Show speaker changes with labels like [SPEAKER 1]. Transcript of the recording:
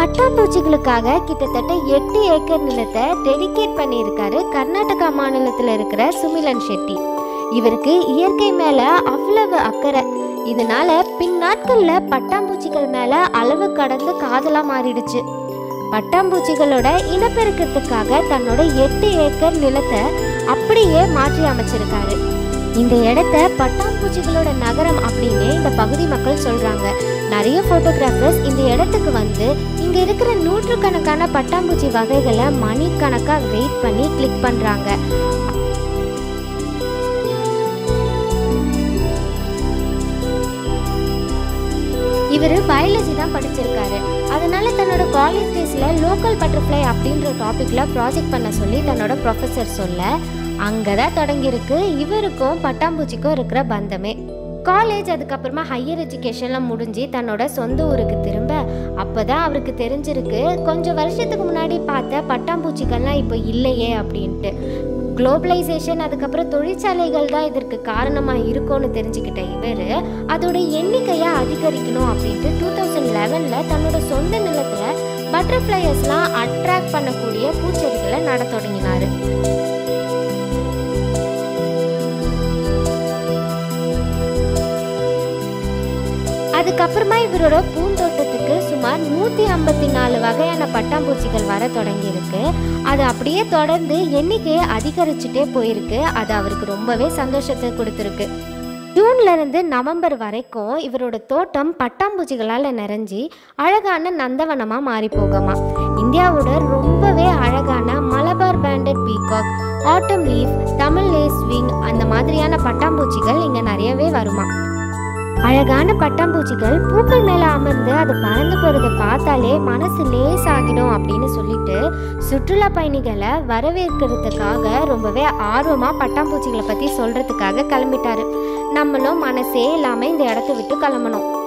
[SPEAKER 1] பட்டாம்பூச்சிகளுக்காக கிட்டத்தட்ட எட்டு ஏக்கர் நிலத்தை டெடிகேட் பண்ணியிருக்காரு கர்நாடகா மாநிலத்தில் இருக்கிற சுமிலன் ஷெட்டி இவருக்கு இயற்கை மேல அவ்வளவு அக்கறை இதனால பின் நாட்கள்ல பட்டாம்பூச்சிகள் மேல அளவு கடந்து காதலா மாறிடுச்சு பட்டாம்பூச்சிகளோட இனப்பெருக்கத்துக்காக தன்னோட எட்டு ஏக்கர் நிலத்தை அப்படியே மாற்றி அமைச்சிருக்காரு இந்த இடத்த பட்டாம்பூச்சிகளோட நகரம் அப்படின்னு இந்த பகுதி மக்கள் சொல்றாங்க நிறைய போட்டோகிராஃபர்ஸ் இந்த இடத்துக்கு வந்து இங்க இருக்கிற நூற்றுக்கணக்கான பட்டாம்பூச்சி வகைகளை மணிக்கணக்கா வெயிட் பண்ணி கிளிக் பண்றாங்க இவர் பயாலஜி தான் படிச்சிருக்காரு அதனால தன்னோட காலேஜ் டேஸில் லோக்கல் பட்டர்ஃப்ளை அப்படின்ற டாப்பிக்கில் ப்ராஜெக்ட் பண்ண சொல்லி தன்னோட ப்ரொஃபஸர் சொல்ல அங்கே தான் தொடங்கியிருக்கு இவருக்கும் பட்டாம்பூச்சிக்கும் இருக்கிற பந்தமே காலேஜ் அதுக்கப்புறமா ஹையர் எஜுகேஷன்லாம் முடிஞ்சு தன்னோட சொந்த ஊருக்கு திரும்ப அப்போ தான் அவருக்கு தெரிஞ்சிருக்கு கொஞ்சம் வருஷத்துக்கு முன்னாடி பார்த்த பட்டாம்பூச்சிகள்லாம் இப்போ இல்லையே அப்படின்ட்டு குளோபலைசேஷன் அதுக்கப்புறம் தொழிற்சாலைகள் தான் இதற்கு காரணமாக இருக்கும்னு தெரிஞ்சுக்கிட்ட இவர் அதோட எண்ணிக்கையை அதிகரிக்கணும் அப்படின்ட்டு டூ தௌசண்ட் லெவனில் தன்னோட சொந்த நிலத்தில் பட்டர்ஃப்ளையர்ஸ்லாம் அட்ராக்ட் பண்ணக்கூடிய பூச்செடிகளை நட தொடங்கினார் அதுக்கப்புறமா இவரோட பூந்தோட்டத்துக்கு சுமார் நூற்றி ஐம்பத்தி நாலு வகையான பட்டாம்பூச்சிகள் வர தொடங்கியிருக்கு அது அப்படியே தொடர்ந்து எண்ணிக்கையை அதிகரிச்சுட்டே போயிருக்கு அது அவருக்கு ரொம்பவே சந்தோஷத்தை கொடுத்துருக்கு ஜூன்ல இருந்து நவம்பர் வரைக்கும் இவரோட தோட்டம் பட்டாம்பூச்சிகளால் நிறைஞ்சி அழகான நந்தவனமாக மாறி போகுமா இந்தியாவோட ரொம்பவே அழகான Malabar banded peacock autumn leaf Tamil lacewing அந்த மாதிரியான பட்டாம்பூச்சிகள் இங்கே நிறையவே வருமா அழகான பட்டாம்பூச்சிகள் பூக்கள் மேல அமர்ந்து அது பறந்து போறதை பார்த்தாலே மனசு லேசாகிடும் அப்படின்னு சொல்லிட்டு சுற்றுலா பயணிகளை வரவேற்கிறதுக்காக ரொம்பவே ஆர்வமா பட்டாம்பூச்சிகளை பத்தி சொல்றதுக்காக கிளம்பிட்டாரு நம்மளும் மனசே இல்லாம இந்த இடத்த விட்டு கிளம்பணும்